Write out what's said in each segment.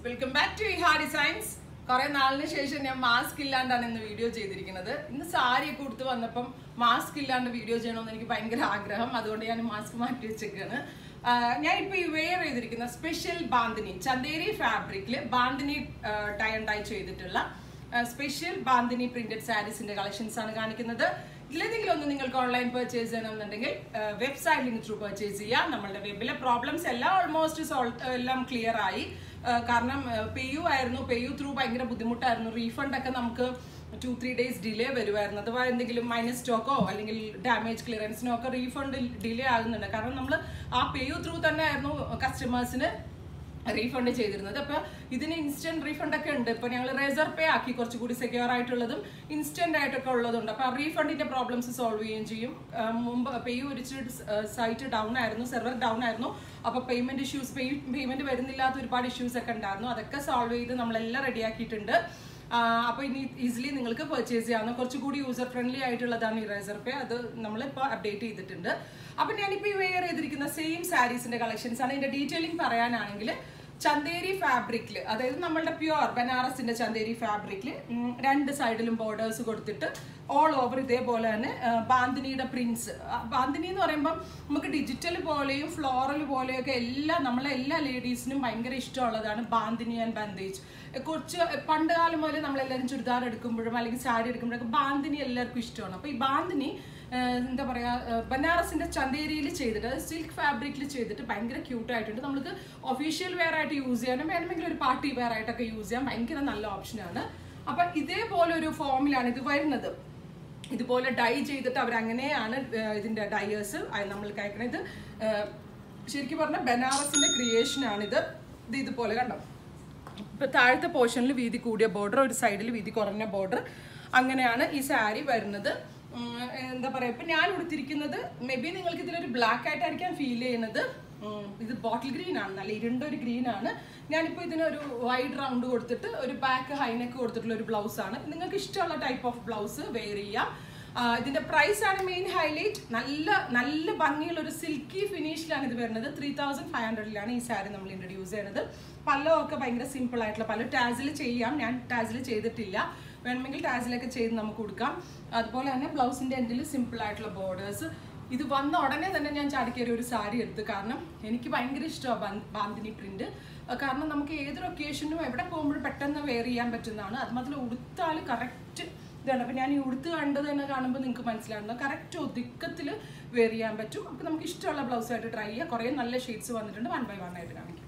welcome back to Iha designs കുറെ നാളിന് ശേഷം ഞാൻ മാസ്ക് ഇല്ലാണ്ടാണ് ഇന്ന് വീഡിയോ ചെയ്തിരിക്കുന്നത് ഇന്ന് സാരി ഒക്കെ കൊടുത്ത് വന്നപ്പം മാസ്ക് ഇല്ലാണ്ട് വീഡിയോ ചെയ്യണമെന്ന് എനിക്ക് ഭയങ്കര ആഗ്രഹം അതുകൊണ്ട് ഞാൻ മാസ്ക് മാറ്റി വെച്ചേക്കാണ് ഞാൻ ഇപ്പൊ ഈ വെയർ ചെയ്തിരിക്കുന്ന സ്പെഷ്യൽ ബാന്തിനി ചന്തേരി ഫാബ്രിക്കിൽ ബാന്തിനി ടൈ ആൻഡ് ഡൈ ചെയ്തിട്ടുള്ള സ്പെഷ്യൽ ബാന്തിനി പ്രിന്റഡ് സാരീസിന്റെ കളക്ഷൻസ് ആണ് കാണിക്കുന്നത് ഇതിലേതെങ്കിലും ഒന്ന് നിങ്ങൾക്ക് ഓൺലൈൻ പർച്ചേസ് ചെയ്യണമെന്നുണ്ടെങ്കിൽ വെബ്സൈറ്റ് ലിങ്ക് ത്രൂ പർച്ചേസ് ചെയ്യാം നമ്മളുടെ വെബിലെ പ്രോബ്ലംസ് എല്ലാം ഓൾമോസ്റ്റ് സോൾവ് എല്ലാം ക്ലിയർ ആയി ആ, കാരണം പേ യു ആയിരുന്നു പേ യു ത്രൂ ഭയങ്കര ബുദ്ധിമുട്ടായിരുന്നു റീഫണ്ട് ഒക്കെ നമുക്ക് ടു ത്രീ ഡേയ്സ് ഡിലേ വരുമായിരുന്നു അഥവാ എന്തെങ്കിലും മൈനസ് സ്റ്റോക്കോ അല്ലെങ്കിൽ ഡാമേജ് ക്ലിയറൻസിനോ ഒക്കെ റീഫണ്ട് ഡിലേ ആകുന്നുണ്ട് കാരണം നമ്മൾ ആ പേ യു ത്രൂ തന്നെ ആയിരുന്നു കസ്റ്റമേഴ്സിന് റീഫണ്ട് ചെയ്തിരുന്നത് അപ്പൊ ഇതിന് ഇൻസ്റ്റന്റ് റീഫണ്ട് ഒക്കെ ഉണ്ട് ഇപ്പൊ ഞങ്ങൾ റേസർ പേ ആക്കി കുറച്ചുകൂടി സെക്യൂർ ആയിട്ടുള്ളതും ഇൻസ്റ്റന്റ് ആയിട്ടൊക്കെ ഉള്ളതുണ്ട് അപ്പൊ ആ റീഫണ്ടിന്റെ പ്രോബ്ലംസ് സോൾവ് ചെയ്യുകയും ചെയ്യും ആ, മുമ്പ് പേ ഒരു സൈറ്റ് ഡൗൺ ആയിരുന്നു സെർവർ ഡൗൺ ആയിരുന്നു അപ്പൊ പേയ്മെന്റ് ഇഷ്യൂസ് പേയ്മെന്റ് വരുന്നില്ലാത്ത ഒരുപാട് ഇഷ്യൂസ് ഒക്കെ ഉണ്ടായിരുന്നു അതൊക്കെ സോൾവ് ചെയ്ത് നമ്മളെല്ലാം റെഡിയാക്കിയിട്ടുണ്ട് അപ്പോൾ ഇനി ഈസിലി നിങ്ങൾക്ക് പർച്ചേസ് ചെയ്യാവുന്ന കുറച്ചുകൂടി യൂസർ ഫ്രണ്ട്ലി ആയിട്ടുള്ളതാണ് ഈ റേസർ പേ അത് നമ്മളിപ്പോൾ അപ്ഡേറ്റ് ചെയ്തിട്ടുണ്ട് അപ്പം ഞാനിപ്പോൾ ഈ വെയർ ചെയ്തിരിക്കുന്ന സെയിം സാരീസിന്റെ കളക്ഷൻസ് ആണ് ഇതിന്റെ ഡീറ്റെയിലിംഗ് പറയാനാണെങ്കിൽ ചന്തേരി ഫാബ്രിക്കിൽ അതായത് നമ്മളുടെ പ്യുവർ ബനാറസിന്റെ ചന്തേരി ഫാബ്രിക്കിൽ രണ്ട് സൈഡിലും ബോർഡേഴ്സ് കൊടുത്തിട്ട് ഓൾ ഓവർ ഇതേപോലെ തന്നെ ആ, ബാന്തിനിയുടെ പ്രിന്റ്സ് ബാന്തിനി എന്ന് പറയുമ്പോൾ നമുക്ക് ഡിജിറ്റൽ പോലെയും ഫ്ലോറൽ പോലെയൊക്കെ എല്ലാ നമ്മളെ എല്ലാ ലേഡീസിനും ഭയങ്കര ഇഷ്ടമുള്ളതാണ് ബാന്തിനി ആൻഡ് ബന്ദേജ് കുറച്ച് പണ്ട് കാലം മുതൽ നമ്മളെല്ലാവരും ചുരിദാർ എടുക്കുമ്പോഴും അല്ലെങ്കിൽ സാരി എടുക്കുമ്പോഴൊക്കെ ബാന്തിനി എല്ലാവർക്കും ഇഷ്ടമാണ് അപ്പോൾ ഈ ബാന്തിനി ഏഹ് എന്താ പറയാ ഏഹ് ബനാറസിന്റെ ചന്തേരിയിൽ ചെയ്തിട്ട് അത് സിൽക്ക് ഫാബ്രിക്കിൽ ചെയ്തിട്ട് ഭയങ്കര ക്യൂട്ട് ആയിട്ടുണ്ട് നമുക്ക് ഒഫീഷ്യൽ വെയർ ആയിട്ട് യൂസ് ചെയ്യാനും വേണമെങ്കിൽ ഒരു പാർട്ടി വെയർ ആയിട്ടൊക്കെ യൂസ് ചെയ്യാൻ ഭയങ്കര നല്ല ഓപ്ഷനാണ് അപ്പൊ ഇതേപോലെ ഒരു ഫോമിലാണ് ഇത് വരുന്നത് ഇതുപോലെ ഡൈ ചെയ്തിട്ട് അവരങ്ങനെയാണ് ഏഹ് ഇതിന്റെ ഡയേഴ്സ് നമ്മൾ കഴിക്കണത് ഇത് ഏഹ് ശരിക്കും പറഞ്ഞാൽ ബനാറസിന്റെ ക്രിയേഷൻ ആണിത് ഇത് ഇതുപോലെ കണ്ടോ ഇപ്പൊ താഴത്തെ പോർഷനിൽ വീതി കൂടിയ ബോർഡർ ഒരു സൈഡിൽ വീതി കുറഞ്ഞ ബോർഡർ അങ്ങനെയാണ് ഈ സാരി വരുന്നത് ഉം, എന്താ പറയാ ഇപ്പൊ ഞാൻ ഉടുത്തിരിക്കുന്നത് മേ ബി നിങ്ങൾക്ക് ഇതിലൊരു ബ്ലാക്ക് ആയിട്ടായിരിക്കാം ഫീൽ ചെയ്യുന്നത് ഉം, ഇത് ബോട്ടിൽ ഗ്രീൻ ആണ് നല്ല ഇരുണ്ട ഒരു ഗ്രീൻ ആണ് ഞാനിപ്പോൾ ഇതിനൊരു വൈഡ് റൗണ്ട് കൊടുത്തിട്ട് ഒരു ബാക്ക് ഹൈനെക്ക് കൊടുത്തിട്ടുള്ള ഒരു ബ്ലൗസ് ആണ് നിങ്ങൾക്ക് ഇഷ്ടമുള്ള ടൈപ്പ് ഓഫ് ബ്ലൗസ് വെയർ ചെയ്യാം ആ, ഇതിന്റെ പ്രൈസ് ആണ് മെയിൻ ഹൈലൈറ്റ് നല്ല നല്ല ഭംഗിയുള്ള ഒരു സിൽക്കി ഫിനിഷിലാണ് ഇത് വരുന്നത് ത്രീ തൗസൻഡ് ഫൈവ് ഹൺഡ്രഡിലാണ് ഈ സാരി നമ്മൾ ഇൻട്രൊഡ്യൂസ് ചെയ്യുന്നത് പല്ലോ ഒക്കെ ഭയങ്കര സിമ്പിൾ ആയിട്ടുള്ള പല ടാസിൽ ചെയ്യാം ഞാൻ ടാസിൽ ചെയ്തിട്ടില്ല വേണമെങ്കിൽ ടാസിലൊക്കെ ചെയ്ത് നമുക്ക് കൊടുക്കാം അതുപോലെ തന്നെ ബ്ലൗസിന്റെ എൻഡിൽ സിമ്പിൾ ആയിട്ടുള്ള ബോർഡേഴ്സ് ഇത് വന്ന ഉടനെ തന്നെ ഞാൻ ചാടിക്കയറി ഒരു സാരി എടുത്തു കാരണം എനിക്ക് ഭയങ്കര ഇഷ്ടമാണ് ബാന്തിനി പ്രിന്റ് കാരണം നമുക്ക് ഏതൊരു ഒക്കേഷനും എവിടെ പോകുമ്പോഴും പെട്ടെന്ന് വെയർ ചെയ്യാൻ പറ്റുന്നതാണ് അത് മാത്രമല്ല ഉടുത്താൽ കറക്റ്റ് ഇതാണ് അപ്പം ഞാൻ ഈ ഉടുത്ത് കണ്ടത് തന്നെ കാണുമ്പോൾ നിങ്ങൾക്ക് മനസ്സിലാവുന്നത് കറക്റ്റ് ഒതുക്കത്തിൽ വെയർ ചെയ്യാൻ പറ്റും അപ്പം നമുക്ക് ഇഷ്ടമുള്ള ബ്ലൗസായിട്ട് ട്രൈ ചെയ്യാം കുറേ നല്ല ഷെയ്ഡ്സ് വന്നിട്ടുണ്ട് വൺ ബൈ വൺ ആയിട്ട് കാണിക്കാം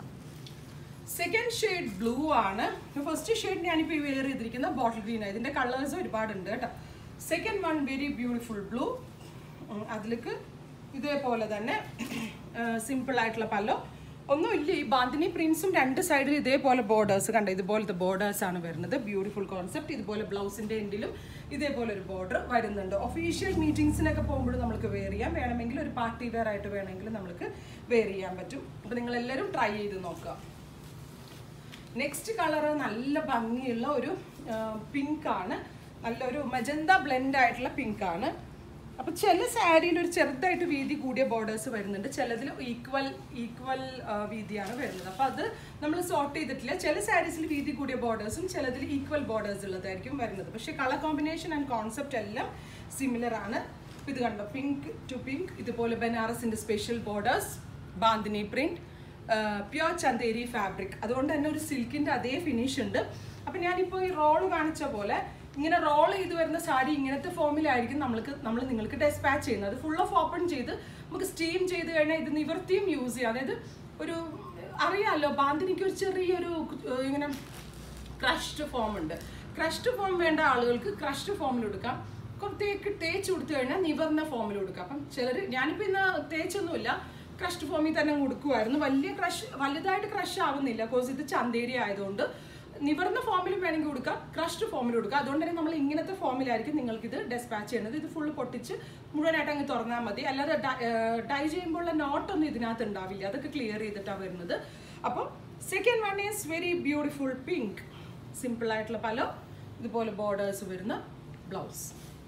സെക്കൻഡ് ഷെയ്ഡ് ബ്ലൂ ആണ് ഫസ്റ്റ് ഷെയ്ഡ് ഞാനിപ്പോൾ വെയർ ചെയ്തിരിക്കുന്ന ബോട്ടിൽ ഗ്രീൻ ആണ് ഇതിന്റെ കളേഴ്സ് ഒരുപാടുണ്ട് കേട്ടോ second one very beautiful blue അതിലേക്ക് ഇതേപോലെ തന്നെ സിമ്പിൾ ആയിട്ടുള്ള പല്ലോ ഒന്നുമില്ല ഈ ബാന്തിനി പ്രിന്റ്സും രണ്ട് സൈഡിൽ ഇതേപോലെ ബോർഡേഴ്സ് കണ്ട ഇതുപോലത്തെ ബോർഡേഴ്സ് ആണ് വരുന്നത് ബ്യൂട്ടിഫുൾ കോൺസെപ്റ്റ് ഇതുപോലെ ബ്ലൗസിന്റെ എൻഡിലും ഇതേപോലെ ഒരു ബോർഡർ വരുന്നുണ്ട് ഒഫീഷ്യൽ മീറ്റിംഗ്സിനൊക്കെ പോകുമ്പോൾ നമുക്ക് വെയർ ചെയ്യാം വേണമെങ്കിൽ ഒരു പാർട്ടി വെയർ ആയിട്ട് വേണമെങ്കിൽ നമുക്ക് വെയർ ചെയ്യാൻ പറ്റും അപ്പോൾ നിങ്ങൾ എല്ലാവരും ട്രൈ ചെയ്ത് നോക്കുക നെക്സ്റ്റ് കളർ നല്ല ഭംഗിയുള്ള ഒരു പിങ്ക് ആണ് നല്ലൊരു മജന്ത ബ്ലെൻഡ് ആയിട്ടുള്ള പിങ്ക് ആണ് അപ്പൊ ചില സാരിയിൽ ഒരു ചെറുതായിട്ട് വീതി കൂടിയ ബോർഡേഴ്സ് വരുന്നുണ്ട് ചിലതിൽ ഈക്വൽ ഈക്വൽ വീതിയാണ് വരുന്നത് അപ്പൊ അത് നമ്മൾ സോർട്ട് ചെയ്തിട്ടില്ല ചില സാരീസിൽ വീതി കൂടിയ ബോർഡേഴ്സും ചിലതിൽ ഈക്വൽ ബോർഡേഴ്സ് ഉള്ളതായിരിക്കും വരുന്നത് പക്ഷെ കളർ കോമ്പിനേഷൻ ആൻഡ് കോൺസെപ്റ്റ് എല്ലാം സിമിലർ ആണ് ഇപ്പൊ ഇത് കണ്ടോ പിങ്ക് ടു പിങ്ക് ഇതുപോലെ ബനാറസിന്റെ special borders bandhani print pure Chanderi fabric അതുകൊണ്ട് തന്നെ ഒരു സിൽക്കിന്റെ അതേ ഫിനിഷ് ഉണ്ട് അപ്പൊ ഞാനിപ്പോൾ ഈ റോള് കാണിച്ച പോലെ ഇങ്ങനെ റോൾ ചെയ്ത് വരുന്ന സാരി ഇങ്ങനത്തെ ഫോമിലായിരിക്കും നമ്മൾക്ക് നമ്മൾ നിങ്ങൾക്ക് ഡെസ്പാച്ച് ചെയ്യുന്നത് ഫുൾ ഓഫ് ഓപ്പൺ ചെയ്ത് നമുക്ക് സ്റ്റീം ചെയ്ത് കഴിഞ്ഞാൽ ഇത് നിവർത്തിയും യൂസ് ചെയ്യാം അതായത് ഒരു അറിയാമല്ലോ ബാന്തിനിക്ക് ഒരു ചെറിയൊരു ഏർ, ഇങ്ങനെ ക്രഷ്ഡ് ഫോം ഉണ്ട് ക്രഷ്ഡ് ഫോം വേണ്ട ആളുകൾക്ക് ക്രഷ്ഡ് ഫോമിൽ എടുക്കാം കുറത്തേക്ക് തേച്ച് കൊടുത്തു കഴിഞ്ഞാൽ നിവർന്ന ഫോമിൽ കൊടുക്കാം അപ്പം ചിലർ ഞാനിപ്പോൾ ഇന്ന് തേച്ചൊന്നുമില്ല ക്രഷ്ഡ് ഫോമിൽ തന്നെ കൊടുക്കുമായിരുന്നു വലിയ ക്രഷ് വലുതായിട്ട് ക്രഷ് ആവുന്നില്ല കോഴ്സ് ഇത് ചന്തേരി ആയതുകൊണ്ട് നിവർന്ന ഫോമിലും വേണമെങ്കിൽ കൊടുക്കാം ക്രഷ്ഡ് ഫോമിൽ കൊടുക്കാം അതുകൊണ്ട് തന്നെ നമ്മൾ ഇങ്ങനത്തെ ഫോമിലായിരിക്കും നിങ്ങൾക്ക് ഇത് ഡെസ്പാച്ച് ചെയ്യുന്നത് ഇത് ഫുള്ള് പൊട്ടിച്ച് മുഴുവനായിട്ട് അങ്ങ് തുറന്നാൽ മതി അല്ലാതെ ഡൈ ചെയ്യുമ്പോഴുള്ള നോട്ടൊന്നും ഇതിനകത്ത് ഉണ്ടാവില്ല അതൊക്കെ ക്ലിയർ ചെയ്തിട്ടാണ് വരുന്നത് അപ്പം second one is very beautiful pink simple ആയിട്ടുള്ള പല ഇതുപോലെ ബോർഡേഴ്സ് വരുന്ന ബ്ലൗസ്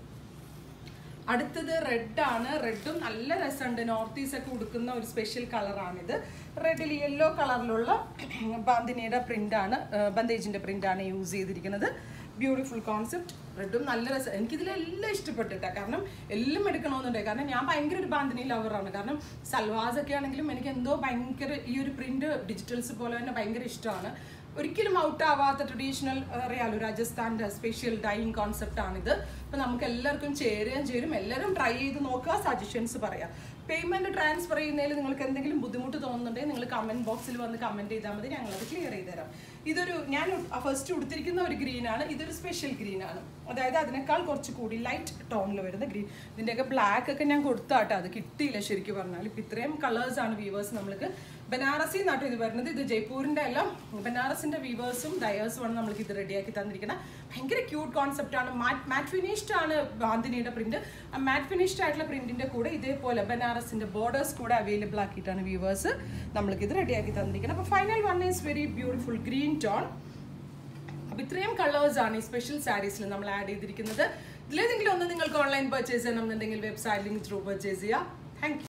അടുത്തത് റെഡ് ആണ് റെഡും നല്ല രസമുണ്ട് നോർത്ത് ഈസ്റ്റ് ഒക്കെ ഉടുക്കുന്ന ഒരു സ്പെഷ്യൽ കളറാണിത് റെഡിൽ യെല്ലോ കളറിലുള്ള ബാന്തിനിയുടെ പ്രിൻ്റാണ് ബന്ദേജിൻ്റെ പ്രിൻ്റാണ് യൂസ് ചെയ്തിരിക്കുന്നത് ബ്യൂട്ടിഫുൾ കോൺസെപ്റ്റ് റെഡും നല്ല രസം എനിക്കിതിലെല്ലാം ഇഷ്ടപ്പെട്ടിട്ടാ കാരണം എല്ലാം എടുക്കണമെന്നുണ്ട് കാരണം ഞാൻ ഭയങ്കര ഒരു ബാന്തിനി ലവറാണ് കാരണം സൽവാസ് ഒക്കെ ആണെങ്കിലും എനിക്ക് എന്തോ ഭയങ്കര ഈ ഒരു പ്രിന്റ് ഡിജിറ്റൽസ് പോലെ തന്നെ ഭയങ്കര ഇഷ്ടമാണ് ഒരിക്കലും ഔട്ട് ആവാത്ത ട്രഡീഷണൽ അറിയാലോ രാജസ്ഥാൻ്റെ സ്പെഷ്യൽ ഡൈയിങ് കോൺസെപ്റ്റ് ആണിത് അപ്പം നമുക്ക് എല്ലാവർക്കും ചേരുകയും ചേരും എല്ലാവരും ട്രൈ ചെയ്ത് നോക്കുക സജഷൻസ് പറയാം പേയ്മെന്റ് ട്രാൻസ്ഫർ ചെയ്യുന്നതിൽ നിങ്ങൾക്ക് എന്തെങ്കിലും ബുദ്ധിമുട്ട് തോന്നുന്നുണ്ടെങ്കിൽ നിങ്ങൾ കമന്റ് ബോക്സിൽ വന്ന് കമന്റ് ചെയ്താൽ മതി ഞങ്ങളത് ക്ലിയർ ചെയ്ത് തരാം ഇതൊരു ഞാൻ ഫസ്റ്റ് ഉടുത്തിരിക്കുന്ന ഒരു ഗ്രീൻ ആണ് ഇതൊരു സ്പെഷ്യൽ ഗ്രീൻ ആണ് അതായത് അതിനേക്കാൾ കുറച്ച് കൂടി ലൈറ്റ് ടോണിൽ വരുന്ന ഗ്രീൻ ഇതിൻ്റെയൊക്കെ ബ്ലാക്ക് ഒക്കെ ഞാൻ കൊടുത്താട്ടോ അത് കിട്ടിയില്ല ശരിക്കും പറഞ്ഞാൽ ഇപ്പം ഇത്രയും കളേഴ്സ് ആണ് വ്യൂവേഴ്സ് നമ്മൾക്ക് ബനാറസി നാട്ടോ ഇത് വരുന്നത് ഇത് ജയ്പൂരിൻ്റെ എല്ലാം ബനാറസിൻ്റെ വീവേഴ്സും ഡയേഴ്സും ആണ് നമ്മൾക്ക് ഇത് റെഡിയാക്കി തന്നിരിക്കുന്നത് ഭയങ്കര ക്യൂട്ട് കോൺസെപ്റ്റ് ആണ് മാറ്റ് മാറ്റ് ഫിനിഷ്ഡ് ആണ് ബാന്തിനിയുടെ പ്രിന്റ് ആ മാറ്റ് ഫിനിഷ്ഡ് ആയിട്ടുള്ള പ്രിന്റിന്റെ കൂടെ ഇതേപോലെ ബനാറസിന്റെ ബോർഡേഴ്സ് കൂടെ അവൈലബിൾ ആക്കിയിട്ടാണ് വ്യൂവേഴ്സ് നമ്മൾക്ക് ഇത് റെഡിയാക്കി തന്നിരിക്കുന്നത് അപ്പോൾ final one is very beautiful green tone അപ്പോൾ ഇത്രയും കളേഴ്സ് ആണ് ഈ സ്പെഷ്യൽ സാരീസിൽ നമ്മൾ ആഡ് ചെയ്തിരിക്കുന്നത് ഇതിലേതെങ്കിലും ഒന്ന് നിങ്ങൾക്ക് ഓൺലൈൻ പർച്ചേസ് ചെയ്യണമെന്നുണ്ടെങ്കിൽ വെബ്സൈറ്റ് ലിങ്ക് ത്രൂ പർച്ചേസ് ചെയ്യുക താങ്ക്